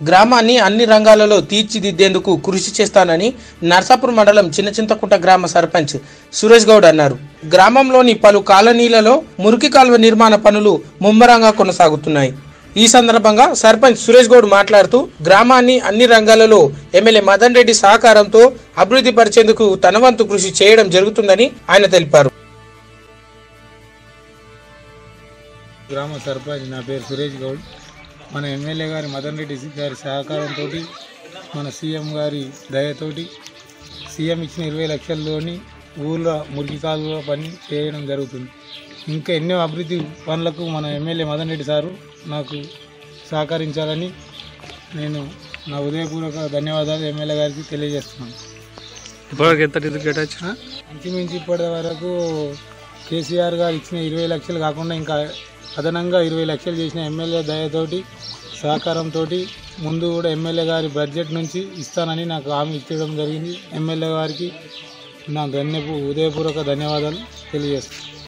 గ్రామాన్ని అన్ని రంగాలలో తీర్చిదిద్దేందుకు కృషి చేస్తానని నర్సాపూర్ మండలం చిన్నచింతకుంట గ్రామ సర్పంచ్ సురేష్ గౌడ్ అన్నారు గ్రామంలోని పలు కాలనీలలో మురికి కాలువ నిర్మాణ పనులు ముమ్మరంగా కొనసాగుతున్నాయి ఈ సందర్భంగా సర్పంచ్ సురేష్ గౌడ్ మాట్లాడుతూ గ్రామాన్ని అన్ని రంగాలలో ఎమ్మెల్యే మదన్ రెడ్డి సహకారంతో అభివృద్ధి పరిచేందుకు తన వంతు కృషి చేయడం జరుగుతుందని ఆయన తెలిపారు గ్రామ సర్పంచ్ నా పేరు సురేష్ గౌడ్ మన ఎమ్మెల్యే గారి మదన్ రెడ్డి గారి సహకారంతో మన సీఎం గారి దయతోటి సీఎం ఇచ్చిన ఇరవై లక్షల్లోని ఊళ్ళో మురికి కాలువ పని చేయడం జరుగుతుంది ఇంకా ఎన్నో అభివృద్ధి పనులకు మన ఎమ్మెల్యే మదన్ రెడ్డి సారు నాకు సహకరించాలని నేను నా ఉదయపూర్వక ధన్యవాదాలు ఎమ్మెల్యే గారికి తెలియజేస్తున్నాను ఇప్పటివరకు ఎంత నిధులు కేటాయించిన ఇంచుమించు ఇప్పటి వరకు కేసీఆర్ గారు ఇచ్చిన ఇరవై లక్షలు కాకుండా ఇంకా అదనంగా ఇరవై లక్షలు చేసిన ఎమ్మెల్యే దయతోటి సహకారంతో ముందు కూడా ఎమ్మెల్యే గారి బడ్జెట్ నుంచి ఇస్తానని నాకు హామీ ఇచ్చడం జరిగింది ఎమ్మెల్యే గారికి నా ధన్యపు ఉదయపూర్వక ధన్యవాదాలు తెలియజేస్తాను